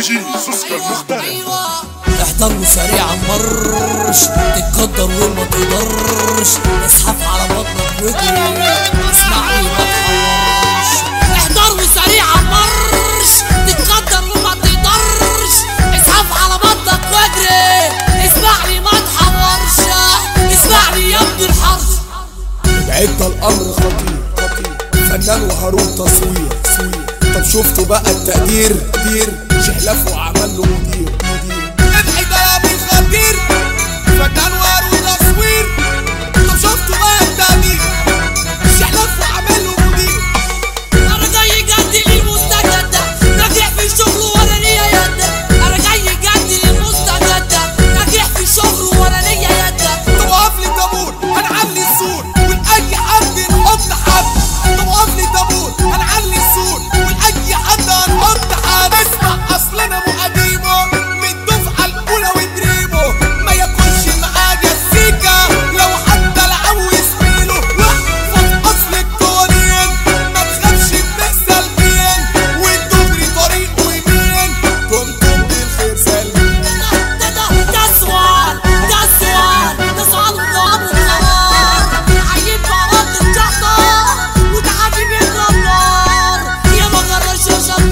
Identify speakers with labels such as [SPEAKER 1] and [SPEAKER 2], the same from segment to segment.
[SPEAKER 1] جي سوسكا المخترع
[SPEAKER 2] احضر وسريعا مرش تتقدر وما تقدرش اسحف على بطنك واجري اسمعني ما تحورش احضر وسريعا مرش تتقدر وما تقدرش اسحف على بطنك واجري اسمعني ما تحورش اسمعني يا ابن الحرش
[SPEAKER 3] بعد الامر خطير خطير فنان وهارون تصوير تصوير طب شفتوا بقى التقدير دير شحلف وعمل له مدير مدير
[SPEAKER 4] فتحي ده يا ابن الخطير فنان وهارون تصوير طب شفتوا بقى التقدير شحلف وعمل له مدير
[SPEAKER 2] انا جاي جدي للمستجد ناجح في الشغل ولا ليا يد انا جاي جدي للمستجد ناجح في الشغل ولا ليا يد
[SPEAKER 4] طب وقف لي طابور هنعلي السور ولاي حد نحط حد طب وقف لي طابور هنعلي السور ولاي حد هنحط حد اسمع اصلنا مقديمه من الدفعه الاولى ودريمه ما ياكلش معاه جسيكا لو حتى لعبه يسميله وقفه اصل القوانين ما تخافش الناس سلبيين والدغري طريقه يمين كنتم بالخير سالمين
[SPEAKER 2] ده ده ده سؤال ده سؤال ده سؤال وجواب وقرار عيب برد الشحطة وتحدي بيضرب نار يا ما جرش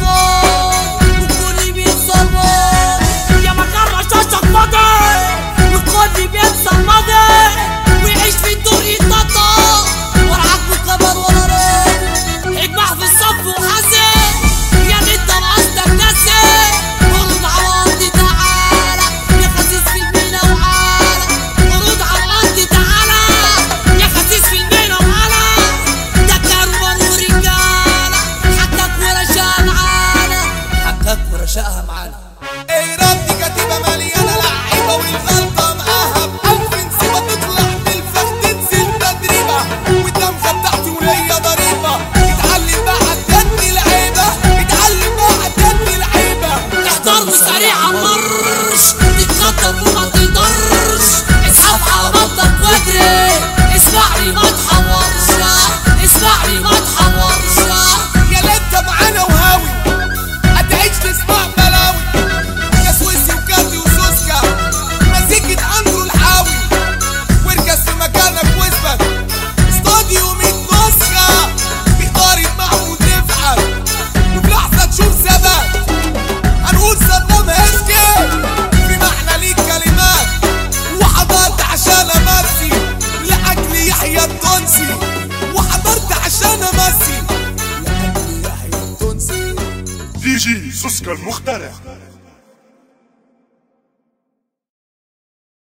[SPEAKER 2] شطار وكل بينسى الماضي يا ما جرش شطار وكل بينسى الماضي ويعيش في الدور يتنطط ولا عاجبه كبر ولا راجل اجمع في الصف وحاسب يا بنت انا قصدك ناسي ورد على ارضي تعالى يا خسيس في المينا وعالى ورد على ارضي تعالى يا خسيس في المينا وعالى ده كروان ورجاله حكك ورشاها معانا حكك ورشاها معانا
[SPEAKER 4] إيرادي كتيبة مليانة لعيبة والغلطة معاها بألف نسيبة تطلع بالفخ تنزل تدريبة والدمغة بتاعتي وليا ضريبة اتعلم بقى تدني العيبة اتعلم بقى تدني العيبة
[SPEAKER 2] احضر وسريعا مرش تتقدم وما تقدرش اسحب على بطنك واجري اسمعني ما تحورش اسمعني ما تحورش
[SPEAKER 4] يا ليت معانا وهاوي هتعيش تسمع بلاوي يا سويسي وكاتي وسوسكا مزيكة اندرو الحاوي واركز في مكانك واثبت استوديو 100 نسخة بإدارة محمود رفعت وفي لحظة تشوف ثبات هنقول صدام هسكي في معنى ليك كلمات وحضرت عشان امسي لاجل يحيى التونسي وحضرت عشان امسي لاجل يحيى التونسي
[SPEAKER 1] دي جي سوسكا المخترع